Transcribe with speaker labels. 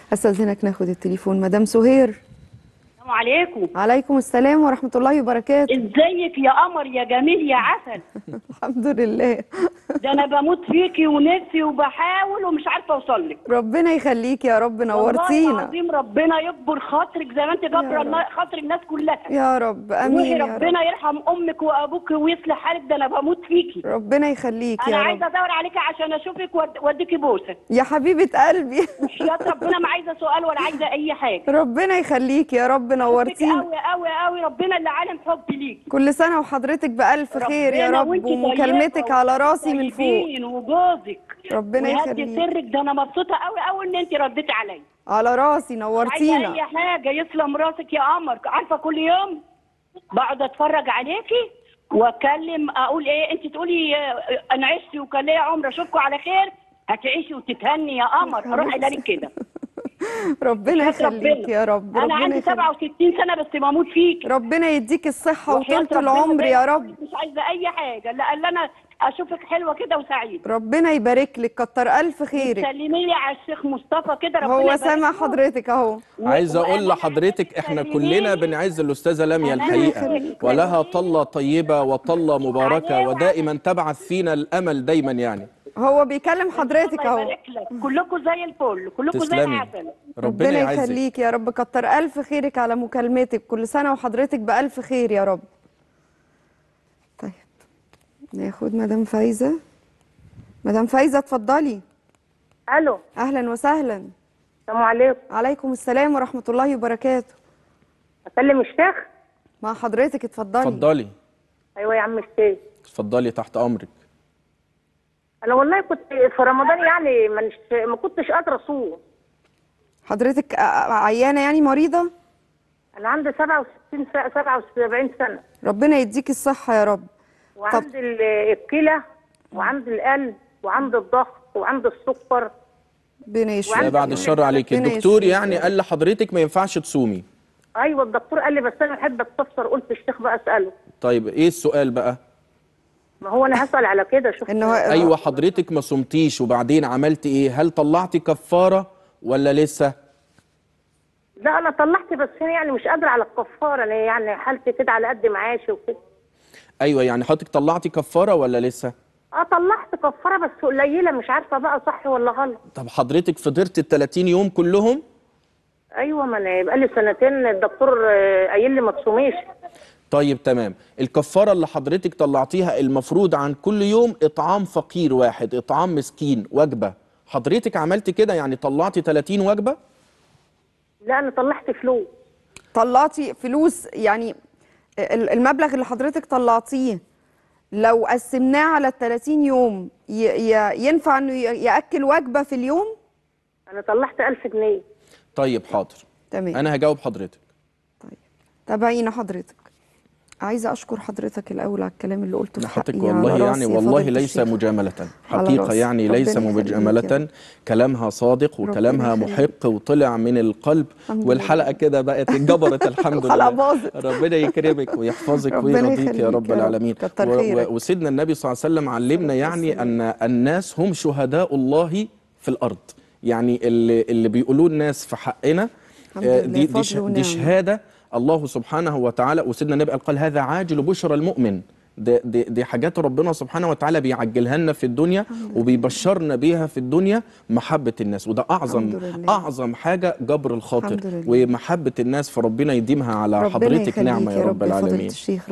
Speaker 1: استاذنك ناخد التليفون مدام سهير
Speaker 2: السلام عليكم
Speaker 1: عليكم السلام ورحمه الله وبركاته
Speaker 2: ازيك يا قمر يا جميل يا عسل
Speaker 1: الحمد لله
Speaker 2: ده انا بموت فيكي ونفسي وبحاول ومش عارفه اوصل لك
Speaker 1: ربنا يخليك يا رب
Speaker 2: والله
Speaker 1: نورتينا
Speaker 2: العظيم ربنا يكبر خاطرك زي ما انت
Speaker 1: يا
Speaker 2: جابره
Speaker 1: رب.
Speaker 2: النا- خاطر الناس كلها
Speaker 1: يا رب
Speaker 2: روحي
Speaker 1: امين يا رب
Speaker 2: ربنا يرحم امك وابوك ويصلح حالك ده انا بموت فيكي
Speaker 1: ربنا يخليك
Speaker 2: انا
Speaker 1: يا رب
Speaker 2: عايزه ادور عليكي عشان اشوفك وأد- واديكي بوسه
Speaker 1: يا حبيبه قلبي
Speaker 2: وحياه ربنا ما عايزه سؤال ولا عايزه اي حاجه
Speaker 1: ربنا يخليك يا رب نورتينا
Speaker 2: قوي قوي قوي ربنا اللي عالم حبي ليكي
Speaker 1: كل سنه وحضرتك بالف خير يا
Speaker 2: ربنا
Speaker 1: رب
Speaker 2: وانتي
Speaker 1: ومكالمتك
Speaker 2: طيبة
Speaker 1: على راسي من فوق
Speaker 2: طيبين وجوزك
Speaker 1: ربنا
Speaker 2: ويهدي
Speaker 1: يخليك.
Speaker 2: سرك ده انا مبسوطه قوي قوي ان انت رديتي عليا
Speaker 1: على راسي
Speaker 2: عايزه
Speaker 1: نورتينا
Speaker 2: اي حاجه يسلم راسك يا قمر عارفه كل يوم بقعد اتفرج عليكي واكلم اقول ايه انت تقولي آه، انا عشت وكان ليا عمر اشوفكم على خير هتعيشي وتتهني يا قمر اروح الى كده
Speaker 1: ربنا
Speaker 2: وحياة
Speaker 1: يخليك يا رب
Speaker 2: انا
Speaker 1: ربنا
Speaker 2: عندي
Speaker 1: يخليك
Speaker 2: 67 سنه بس بموت فيكي
Speaker 1: ربنا يديك الصحة
Speaker 2: وحياة
Speaker 1: وطولة
Speaker 2: ربنا
Speaker 1: العمر
Speaker 2: زي
Speaker 1: يا
Speaker 2: ما
Speaker 1: رب
Speaker 2: قلت مش عايزه اي حاجه لا الا انا اشوفك حلوه كده وسعيده
Speaker 1: ربنا يبارك لك كتر ألف خيرك
Speaker 2: سلمي لي على الشيخ مصطفى كده ربنا
Speaker 1: هو
Speaker 2: يبارك
Speaker 1: سامع
Speaker 2: له.
Speaker 1: حضرتك أهو
Speaker 2: و-
Speaker 3: عايز اقول
Speaker 2: وأنا
Speaker 3: لحضرتك احنا
Speaker 2: سلمي
Speaker 3: كلنا
Speaker 2: لي.
Speaker 3: بنعز الاستاذه لميا
Speaker 2: أنا
Speaker 3: الحقيقه
Speaker 2: يخليك.
Speaker 3: ولها طله طيبه وطله مباركه
Speaker 2: عليه
Speaker 3: ودائما تبعث فينا الامل دايما يعني
Speaker 1: هو بيكلم حضرتك
Speaker 2: الله
Speaker 1: أهو
Speaker 2: يبارك لك كلكم زي الفل كلكم زي
Speaker 3: تسلمي
Speaker 2: العسل
Speaker 3: ربنا
Speaker 1: ربنا
Speaker 3: يعزك
Speaker 1: يخليك يا رب كتر ألف خيرك على مكالمتك كل سنة وحضرتك بألف خير يا رب طيب ناخد مدام فايزة مدام فايزة اتفضلي
Speaker 4: الو
Speaker 1: أهلا وسهلا
Speaker 4: السلام عليكم
Speaker 1: عليكم السلام ورحمة الله وبركاته
Speaker 4: اكلم الشيخ
Speaker 1: مع حضرتك اتفضلي
Speaker 3: اتفضلي
Speaker 4: ايوه يا عم الشيخ
Speaker 3: اتفضلي تحت امرك
Speaker 4: انا والله كنت في رمضان يعني منش ما كنتش قادره اصوم
Speaker 1: حضرتك آه، آه، عيانة يعني مريضة
Speaker 4: انا عندي 67 سنه 77 سنه
Speaker 1: ربنا يديك الصحة يا رب
Speaker 4: وعندي ال- الكلى وعندي القلب وعندي الضغط وعندي السكر
Speaker 1: ربنا
Speaker 3: لا
Speaker 1: يشفيك
Speaker 3: بعد الشر عليك
Speaker 1: ربنا
Speaker 3: الدكتور
Speaker 1: يشفيك
Speaker 3: يعني
Speaker 1: يا
Speaker 3: قال لحضرتك ما ينفعش تصومي
Speaker 4: ايوه الدكتور قال لي بس انا بحب استفسر قلت الشيخ بقى اساله
Speaker 3: طيب ايه السؤال بقى
Speaker 4: ما هو انا هسال على كده شوف
Speaker 1: إن هو-
Speaker 3: ايوه حضرتك ما صمتيش وبعدين عملتي ايه هل طلعتي كفاره ولا لسه
Speaker 4: لا انا طلعت بس أنا يعني مش قادره على الكفاره انا يعني حالتي كده على قد معاشي وكده
Speaker 3: ايوه يعني حضرتك طلعتي كفاره ولا لسه
Speaker 4: اه طلعت كفاره بس قليله مش عارفه بقى صح ولا غلط
Speaker 3: طب حضرتك فطرت ال 30 يوم كلهم
Speaker 4: ايوه ما انا بقالي سنتين الدكتور آه، قايل لي ما تصوميش
Speaker 3: طيب تمام الكفارة اللي حضرتك طلعتيها المفروض عن كل يوم إطعام فقير واحد إطعام مسكين وجبة حضرتك عملت كده يعني طلعتي 30 وجبة
Speaker 4: لا انا طلعت فلوس
Speaker 1: طلعتي فلوس يعني ال- المبلغ اللي حضرتك طلعتيه لو قسمناه على ال 30 يوم ي- ي- ينفع انه ي- ياكل وجبه في اليوم
Speaker 4: انا طلعت 1000 جنيه
Speaker 3: طيب حاضر
Speaker 1: تمام
Speaker 3: أنا هجاوب حضرتك
Speaker 1: طيب تابعينا حضرتك عايزه اشكر حضرتك الاول على الكلام اللي قلته في
Speaker 3: حضرتك
Speaker 1: حقي على
Speaker 3: والله
Speaker 1: راسي
Speaker 3: يعني
Speaker 1: يا
Speaker 3: والله
Speaker 1: فضيلة
Speaker 3: ليس
Speaker 1: الشيخ.
Speaker 3: مجاملة
Speaker 1: على
Speaker 3: حقيقة
Speaker 1: راسي.
Speaker 3: يعني ليس
Speaker 1: ربنا يخليك يا
Speaker 3: مجاملة
Speaker 1: رب.
Speaker 3: كلامها صادق وكلامها
Speaker 1: يخليك.
Speaker 3: محق وطلع من القلب
Speaker 1: الحمد
Speaker 3: والحلقة كده بقت اتجبرت الحمد
Speaker 1: الحلقة
Speaker 3: لله
Speaker 1: باظت.
Speaker 3: ربنا يكرمك ويحفظك
Speaker 1: ربنا
Speaker 3: ويرضيك
Speaker 1: يخليك
Speaker 3: يا رب
Speaker 1: يا رب.
Speaker 3: العالمين
Speaker 1: كتر
Speaker 3: و-
Speaker 1: خيرك.
Speaker 3: و- وسيدنا النبي صلى الله عليه وسلم علمنا يعني أن الناس هم شهداء الله في الأرض يعني اللي, اللي بيقولوه الناس في حقنا
Speaker 1: الحمد
Speaker 3: آه،
Speaker 1: لله،
Speaker 3: دي
Speaker 1: فضل
Speaker 3: دي, ش-
Speaker 1: ونعمة.
Speaker 3: دي شهاده الله سبحانه وتعالى وسيدنا النبي قال- قال هذا عاجل بشرى المؤمن دي, دي, دي حاجات ربنا سبحانه وتعالى بيعجلها لنا في الدنيا وبيبشرنا بيها في الدنيا محبه الناس وده اعظم
Speaker 1: الحمد لله.
Speaker 3: اعظم حاجه جبر الخاطر
Speaker 1: الحمد لله.
Speaker 3: ومحبه الناس فربنا يديمها على
Speaker 1: ربنا
Speaker 3: حضرتك
Speaker 1: يخليك
Speaker 3: نعمه يا رب
Speaker 1: يا فضيلة
Speaker 3: العالمين
Speaker 1: الشيخ